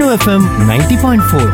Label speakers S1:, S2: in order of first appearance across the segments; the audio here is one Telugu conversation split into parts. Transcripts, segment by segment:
S1: FM ninety point four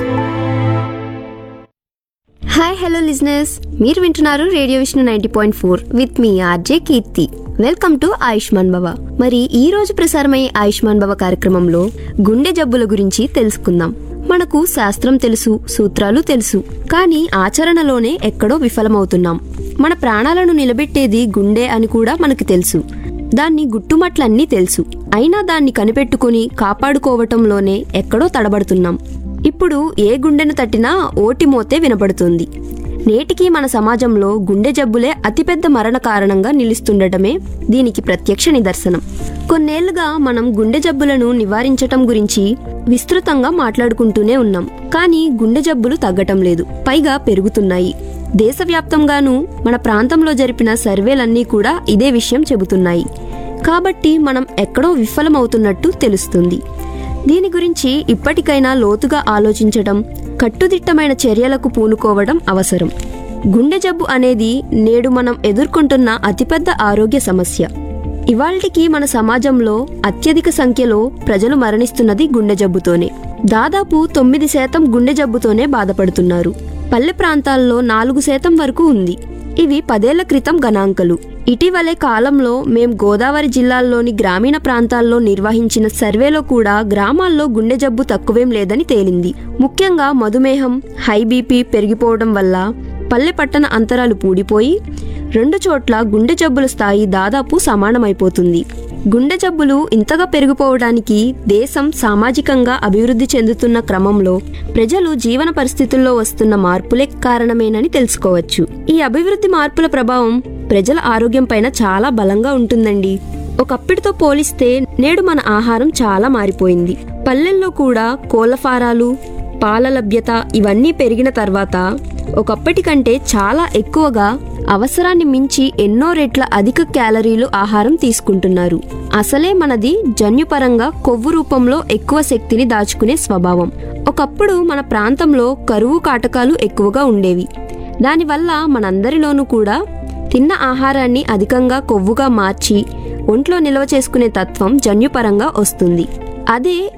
S2: hi hello listeners మీరు వింటున్నారు radio Vishnu ninety point four with మీ RJ Keerthi welcome to Ayushman Bhava మరి ఈ రోజు ప్రసారమయ్యే ఆయుష్మాన్ భవ కార్యక్రమంలో గుండె జబ్బుల గురించి తెలుసుకుందాం మనకు శాస్త్రం తెలుసు సూత్రాలు తెలుసు కానీ ఆచరణలోనే ఎక్కడో విఫలమవుతున్నాం మన ప్రాణాలను నిలబెట్టేది గుండె అని కూడా మనకు తెలుసు దాన్ని గుట్టుమట్లన్నీ తెలుసు అయినా దాన్ని కనిపెట్టుకుని కాపాడుకోవటంలోనే ఎక్కడో తడబడుతున్నాం ఇప్పుడు ఏ గుండెను తట్టినా ఓటి మోతే వినపడుతుంది నేటికి మన సమాజంలో గుండె జబ్బులే అతిపెద్ద మరణ కారణంగా నిలుస్తుండటమే దీనికి ప్రత్యక్ష నిదర్శనం కొన్నేళ్లుగా మనం గుండె జబ్బులను నివారించటం గురించి విస్తృతంగా మాట్లాడుకుంటూనే ఉన్నాం కానీ గుండె జబ్బులు తగ్గటం లేదు పైగా పెరుగుతున్నాయి దేశవ్యాప్తంగానూ మన ప్రాంతంలో జరిపిన సర్వేలన్నీ కూడా ఇదే విషయం చెబుతున్నాయి కాబట్టి మనం ఎక్కడో విఫలమవుతున్నట్టు తెలుస్తుంది దీని గురించి ఇప్పటికైనా లోతుగా ఆలోచించడం కట్టుదిట్టమైన చర్యలకు పూనుకోవడం అవసరం గుండె జబ్బు అనేది నేడు మనం ఎదుర్కొంటున్న అతిపెద్ద ఆరోగ్య సమస్య ఇవాల్టికి మన సమాజంలో అత్యధిక సంఖ్యలో ప్రజలు మరణిస్తున్నది గుండె జబ్బుతోనే దాదాపు తొమ్మిది శాతం గుండె జబ్బుతోనే బాధపడుతున్నారు పల్లె ప్రాంతాల్లో నాలుగు శాతం వరకు ఉంది ఇవి పదేళ్ల క్రితం గణాంకాలు ఇటీవలే కాలంలో మేం గోదావరి జిల్లాల్లోని గ్రామీణ ప్రాంతాల్లో నిర్వహించిన సర్వేలో కూడా గ్రామాల్లో గుండె జబ్బు తక్కువేం లేదని తేలింది ముఖ్యంగా మధుమేహం హై బీపీ పెరిగిపోవడం వల్ల పల్లె పట్టణ అంతరాలు పూడిపోయి రెండు చోట్ల గుండె జబ్బుల స్థాయి దాదాపు సమానమైపోతుంది గుండె జబ్బులు ఇంతగా పెరిగిపోవడానికి దేశం సామాజికంగా అభివృద్ధి చెందుతున్న క్రమంలో ప్రజలు జీవన పరిస్థితుల్లో వస్తున్న మార్పులే కారణమేనని తెలుసుకోవచ్చు ఈ అభివృద్ధి మార్పుల ప్రభావం ప్రజల ఆరోగ్యం పైన చాలా బలంగా ఉంటుందండి ఒకప్పటితో పోలిస్తే నేడు మన ఆహారం చాలా మారిపోయింది పల్లెల్లో కూడా కోళ్ల ఫారాలు పాల లభ్యత ఇవన్నీ పెరిగిన తర్వాత ఒకప్పటి కంటే చాలా ఎక్కువగా అవసరాన్ని మించి ఎన్నో రెట్ల అధిక క్యాలరీలు ఆహారం తీసుకుంటున్నారు అసలే మనది జన్యుపరంగా కొవ్వు రూపంలో ఎక్కువ శక్తిని దాచుకునే స్వభావం ఒకప్పుడు మన ప్రాంతంలో కరువు కాటకాలు ఎక్కువగా ఉండేవి దానివల్ల మనందరిలోనూ కూడా తిన్న ఆహారాన్ని అధికంగా కొవ్వుగా మార్చి ఒంట్లో నిల్వ చేసుకునే తత్వం జన్యుపరంగా వస్తుంది అదే